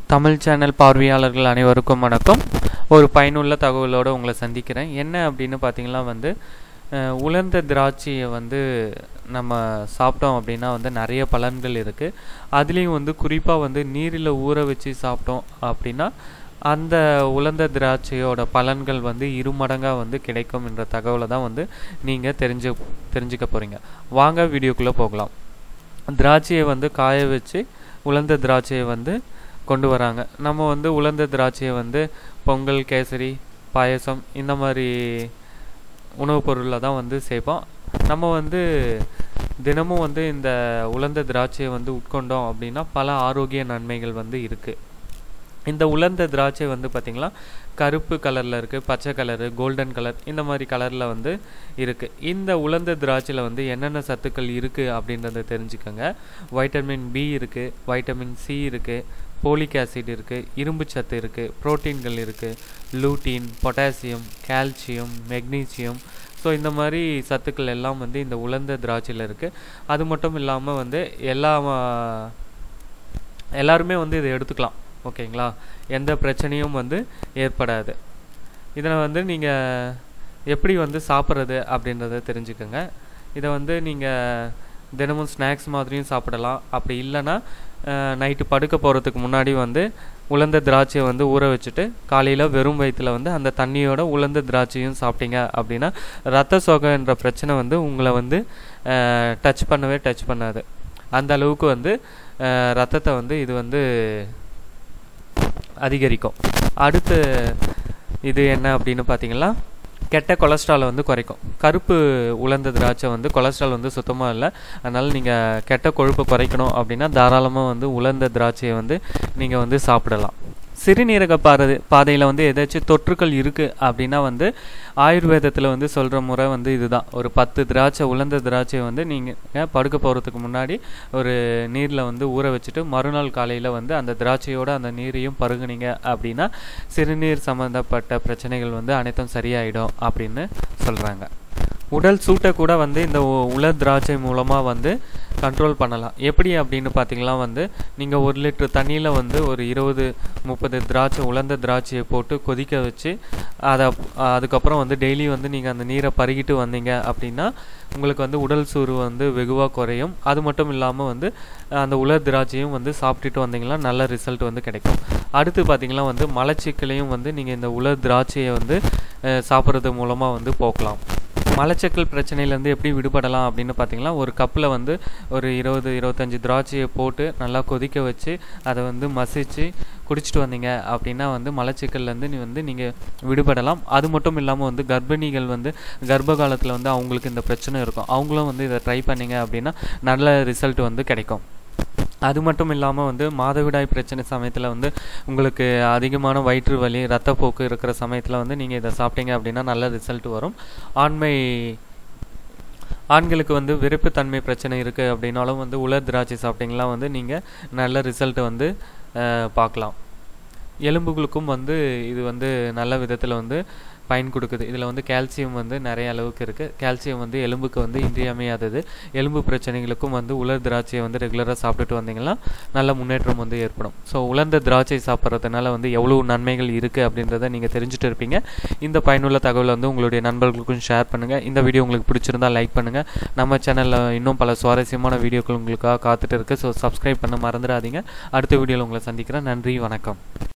Tamil channel பார்வையாளர்கள் அனைவருக்கும் வணக்கம் ஒரு பயனுள்ள தகவலோடு உங்களை சந்திக்கிறேன் என்ன அப்படின்னு பார்த்தீங்கன்னா வந்து அஹ், உலர்ந்த திராட்சையை வந்து நம்ம சாப்பிட்டோம் அப்படின்னா வந்து நிறைய பலன்கள் இருக்குது அதுலேயும் வந்து குறிப்பாக வந்து நீரில் ஊற வச்சு சாப்பிட்டோம் அப்படின்னா அந்த உலர்ந்த திராட்சையோட பலன்கள் வந்து இருமடங்காக வந்து கிடைக்கும் என்ற தகவலை தான் வந்து நீங்கள் தெரிஞ்சு தெரிஞ்சுக்க போகிறீங்க வாங்க வீடியோக்குள்ளே போகலாம் திராட்சையை வந்து காய வச்சு உலர்ந்த திராட்சையை வந்து கொண்டு வராங்க நம்ம வந்து உலர்ந்த திராட்சையை வந்து பொங்கல் கேசரி பாயசம் இந்த மாதிரி உணவுப் பொருளில் தான் வந்து சேர்ப்போம் நம்ம வந்து தினமும் வந்து இந்த உலர்ந்த திராட்சையை வந்து உட்கொண்டோம் அப்படின்னா பல ஆரோக்கிய நன்மைகள் வந்து இருக்குது இந்த உலர்ந்த திராட்சை வந்து பார்த்திங்களா கருப்பு கலரில் இருக்குது பச்சை கலரு கோல்டன் கலர் இந்த மாதிரி கலரில் வந்து இருக்குது இந்த உலர்ந்த திராட்சையில் வந்து என்னென்ன சத்துக்கள் இருக்குது அப்படின்றத தெரிஞ்சுக்கோங்க வைட்டமின் பி இருக்குது வைட்டமின் சி இருக்குது போலிக் ஆசிட் இருக்குது இரும்பு சத்து இருக்குது புரோட்டீன்கள் இருக்குது lutein potassium calcium magnesium so இந்த மாதிரி சத்துக்கள் எல்லாம் வந்து இந்த உலர்ந்த திராட்சையில் இருக்குது அது மட்டும் இல்லாமல் வந்து எல்லா ஆ, எல்லாருமே வந்து இதை எடுத்துக்கலாம் ஓகேங்களா எந்த பிரச்சனையும் வந்து ஏற்படாது இதை வந்து நீங்கள் எப்படி வந்து சாப்பிட்றது அப்படின்றத தெரிஞ்சுக்கோங்க இதை வந்து நீங்கள் தினமும் ஸ்நாக்ஸ் மாதிரியும் சாப்பிடலாம் அப்படி இல்லைன்னா நைட்டு படுக்க போகிறதுக்கு முன்னாடி வந்து உலர்ந்த திராட்சையை வந்து ஊற வச்சுட்டு காலையில் வெறும் வயிற்றில் வந்து அந்த தண்ணியோட உலர்ந்த திராட்சையும் சாப்பிட்டீங்க அப்படின்னா ரத்த சோகைன்ற பிரச்சனை வந்து உங்களை வந்து டச் பண்ணவே டச் பண்ணாது அந்த அளவுக்கு வந்து அஹ், ரத்தத்தை வந்து இது வந்து அதிகரிக்கும் அடுத்து இது என்ன அப்படின்னு பார்த்தீங்கன்னா கெட்ட கொலஸ்ட்ராலை வந்து குறைக்கும் கருப்பு உலர்ந்த திராட்சை வந்து கொலஸ்ட்ரால் வந்து சுத்தமாக இல்லை அதனால் நீங்கள் கெட்ட கொழுப்பை குறைக்கணும் அப்படின்னா தாராளமாக வந்து உலர்ந்த திராட்சையை வந்து நீங்கள் வந்து சாப்பிடலாம் சிறுநீரக பாதை பாதையில் வந்து ஏதாச்சும் தொற்றுக்கள் இருக்குது அப்படின்னா வந்து ஆயுர்வேதத்தில் வந்து சொல்கிற முறை வந்து இதுதான் ஒரு பத்து திராட்சை உலர்ந்த திராட்சையை வந்து நீங்கள் படுக்க போகிறதுக்கு முன்னாடி ஒரு நீரில் வந்து ஊற வச்சுட்டு மறுநாள் காலையில் வந்து அந்த திராட்சையோட அந்த நீரையும் பருகுனீங்க அப்படின்னா சிறுநீர் சம்மந்தப்பட்ட பிரச்சனைகள் வந்து அனைத்தும் சரியாயிடும் அப்படின்னு சொல்கிறாங்க உடல் சூட்டை கூட வந்து இந்த உ- உலர் திராட்சை மூலமாக வந்து கண்ட்ரோல் பண்ணலாம் எப்படி அப்படின்னு பார்த்தீங்கன்னா வந்து நீங்கள் ஒரு லிட்டர் தண்ணியில் வந்து ஒரு இருபது முப்பது திராட்சை உலர்ந்த திராட்சையை போட்டு கொதிக்க வச்சு அதை அதுக்கப்புறம் வந்து டெய்லி வந்து நீங்கள் அந்த நீரை பருகிட்டு வந்தீங்க அப்படின்னா உங்களுக்கு வந்து உடல் சூறு வந்து வெகுவாக குறையும் அது மட்டும் இல்லாமல் வந்து அந்த உலர் திராட்சையும் வந்து சாப்பிட்டுட்டு வந்தீங்கன்னா நல்ல ரிசல்ட் வந்து கிடைக்கும் அடுத்து பார்த்தீங்கன்னா வந்து மலச்சிக்கலையும் வந்து நீங்கள் இந்த உலர் திராட்சையை வந்து அஹ், சாப்பிட்றது மூலமாக வந்து போக்கலாம் மலச்சிக்கல் பிரச்சனையிலேருந்து எப்படி விடுபடலாம் அப்படின்னு பார்த்தீங்கன்னா ஒரு கப்பில் வந்து ஒரு இருபது இருபத்தஞ்சி திராட்சையை போட்டு நல்லா கொதிக்க வச்சு அதை வந்து மசிச்சு குடிச்சிட்டு வந்தீங்க அப்படின்னா வந்து மலச்சிக்கல்லேருந்து நீ வந்து நீங்கள் விடுபடலாம் அது மட்டும் இல்லாமல் வந்து கர்ப்பிணிகள் வந்து கர்ப்ப காலத்தில் வந்து அவங்களுக்கு இந்த பிரச்சனை இருக்கும் அவங்களும் வந்து இதை ட்ரை பண்ணீங்க அப்படின்னா நல்ல ரிசல்ட் வந்து கிடைக்கும் அது மட்டும் இல்லாமல் வந்து மாதவிடாய் பிரச்சனை சமயத்தில் வந்து உங்களுக்கு அதிகமான வயிற்று வலி ரத்தப்போக்கு இருக்கிற சமயத்தில் வந்து நீங்கள் இதை சாப்பிட்டீங்க அப்படின்னா நல்ல ரிசல்ட் வரும் ஆண்மை ஆண்களுக்கு வந்து விருப்பத்தன்மை பிரச்சனை இருக்குது அப்படின்னாலும் வந்து உலர் திராட்சை சாப்பிட்டீங்களா வந்து நீங்கள் நல்ல ரிசல்ட் வந்து அஹ், பார்க்கலாம் எலும்புகளுக்கும் வந்து இது வந்து நல்ல விதத்தில் வந்து பயன் கொடுக்குது இதில் வந்து கால்சியம் வந்து நிறைய அளவுக்கு இருக்குது கால்சியம் வந்து எலும்புக்கு வந்து இன்றியமையாதது எலும்பு பிரச்சனைகளுக்கும் வந்து உலர் திராட்சையை வந்து ரெகுலராக சாப்பிட்டுட்டு வந்தீங்கன்னா நல்ல முன்னேற்றம் வந்து ஏற்படும் ஸோ உலர்ந்த திராட்சை சாப்பிட்றதுனால வந்து எவ்வளோ நன்மைகள் இருக்குது அப்படின்றத நீங்கள் தெரிஞ்சுட்டு இருப்பீங்க இந்த பயனுள்ள தகவலை வந்து உங்களுடைய நண்பர்களுக்கும் ஷேர் பண்ணுங்கள் இந்த வீடியோ உங்களுக்கு பிடிச்சிருந்தா லைக் பண்ணுங்கள் நம்ம சேனலில் இன்னும் பல சுவாரஸ்யமான வீடியோக்கள் உங்களுக்காக காத்துட்டு இருக்கு ஸோ சப்ஸ்கிரைப் பண்ண மறந்துடாதீங்க அடுத்த வீடியோவில் உங்களை சந்திக்கிறேன் நன்றி வணக்கம்